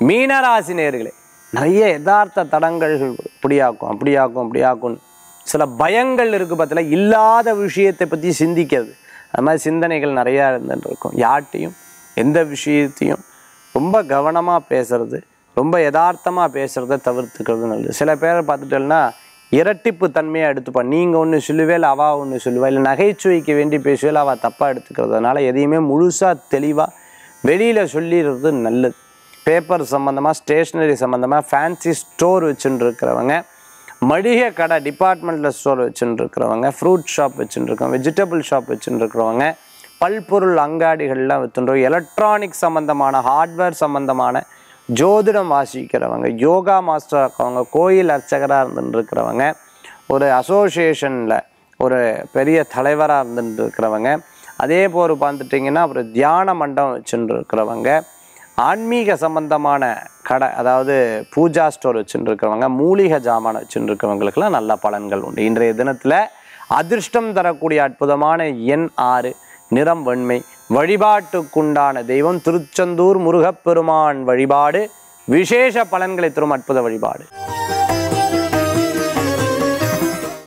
மீனராசி நேர்களே நிறைய யதார்த்த தடங்கள் இப்படியாக்கும் அப்படியாக்கும் அப்படியாக்கும் சில பயங்கள் இருக்குது பார்த்தீங்களா இல்லாத விஷயத்தை பற்றி சிந்திக்கிறது அது மாதிரி சிந்தனைகள் நிறையா இருந்துட்டு இருக்கும் யார்ட்டையும் எந்த விஷயத்தையும் ரொம்ப கவனமாக பேசுறது ரொம்ப யதார்த்தமாக பேசுகிறத தவிர்த்துக்கிறது நல்லது சில பேரை பார்த்துட்டோம்னா இரட்டிப்பு தன்மையாக எடுத்துப்பா நீங்கள் ஒன்று சொல்லுவே இல்லை அவள் ஒன்று சொல்லுவா இல்லை நகைச்சுவைக்கு வேண்டி பேசுவே இல்லை அவள் தப்பாக எடுத்துக்கிறதுனால எதையுமே முழுசாக தெளிவாக வெளியில் சொல்லிடுறது நல்லது பேப்பர் சம்மந்தமாக ஸ்டேஷ்னரி சம்மந்தமாக ஃபேன்சி ஸ்டோர் வச்சுட்டு இருக்கிறவங்க மளிகை கடை டிபார்ட்மெண்டல் ஸ்டோர் வச்சுட்டு இருக்கிறவங்க ஃப்ரூட் ஷாப் வச்சுட்டு இருக்கவங்க வெஜிடபிள் ஷாப் வச்சுட்டு இருக்கிறவங்க பல்பொருள் அங்காடிகள்லாம் வித்துன்றோம் எலக்ட்ரானிக் சம்மந்தமான ஹார்ட்வேர் சம்மந்தமான ஜோதிடம் வாசிக்கிறவங்க யோகா மாஸ்டராக இருக்கவங்க கோயில் அர்ச்சகராக இருந்துட்டு இருக்கிறவங்க ஒரு அசோசியேஷனில் ஒரு பெரிய தலைவராக இருந்துட்டு இருக்கிறவங்க அதே போல் பார்த்துட்டிங்கன்னா அப்புறம் தியான மண்டபம் வச்சுட்டு இருக்கிறவங்க ஆன்மீக சம்பந்தமான கடை அதாவது பூஜா ஸ்டோர் வச்சுட்டு இருக்கிறவங்க மூலிகை ஜாமான் வச்சுட்டு இருக்கிறவங்களுக்கெல்லாம் நல்ல பலன்கள் உண்டு இன்றைய தினத்தில் அதிர்ஷ்டம் தரக்கூடிய அற்புதமான எண் ஆறு நிறம் வெண்மை வழிபாட்டுக்குண்டான தெய்வம் திருச்செந்தூர் முருகப்பெருமான் வழிபாடு விசேஷ பலன்களை தரும் அற்புத வழிபாடு